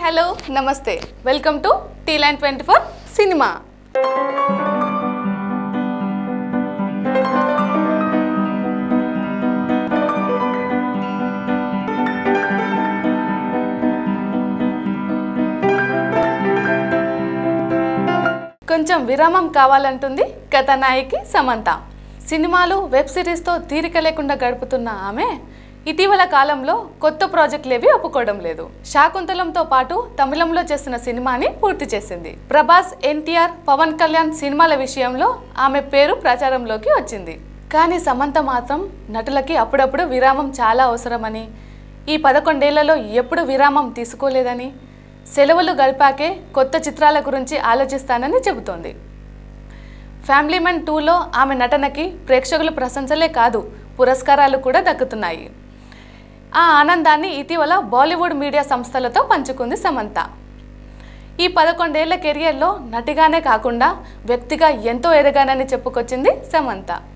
hello నమస్తే welcome to T line twenty four cinema కొంచెం విరామం కావాలంటుంది కథానాయకి సమంత సినిమాలు వెబ్ సిరీస్తో తీరిక లేకుండా గడుపుతున్న ఆమె ఇటీవల కాలంలో కొత్త ప్రాజెక్టులేవి ఒప్పుకోవడం లేదు శాకుంతలంతో పాటు తమిళంలో చేసిన సినిమాని పూర్తి చేసింది ప్రభాస్ ఎన్టీఆర్ పవన్ కళ్యాణ్ సినిమాల విషయంలో ఆమె పేరు ప్రచారంలోకి వచ్చింది కానీ సమంత మాత్రం నటులకి అప్పుడప్పుడు విరామం చాలా అవసరమని ఈ పదకొండేళ్లలో ఎప్పుడు విరామం తీసుకోలేదని సెలవులు గడిపాకే కొత్త చిత్రాల గురించి ఆలోచిస్తానని చెబుతోంది ఫ్యామిలీ మ్యాన్ టూలో ఆమె నటనకి ప్రేక్షకుల ప్రశంసలే కాదు పురస్కారాలు కూడా దక్కుతున్నాయి ఆ ఆనందాన్ని ఇటీవల బాలీవుడ్ మీడియా సంస్థలతో పంచుకుంది సమంత ఈ పదకొండేళ్ల కెరియర్లో నటిగానే కాకుండా వ్యక్తిగా ఎంతో ఎదగానని చెప్పుకొచ్చింది సమంత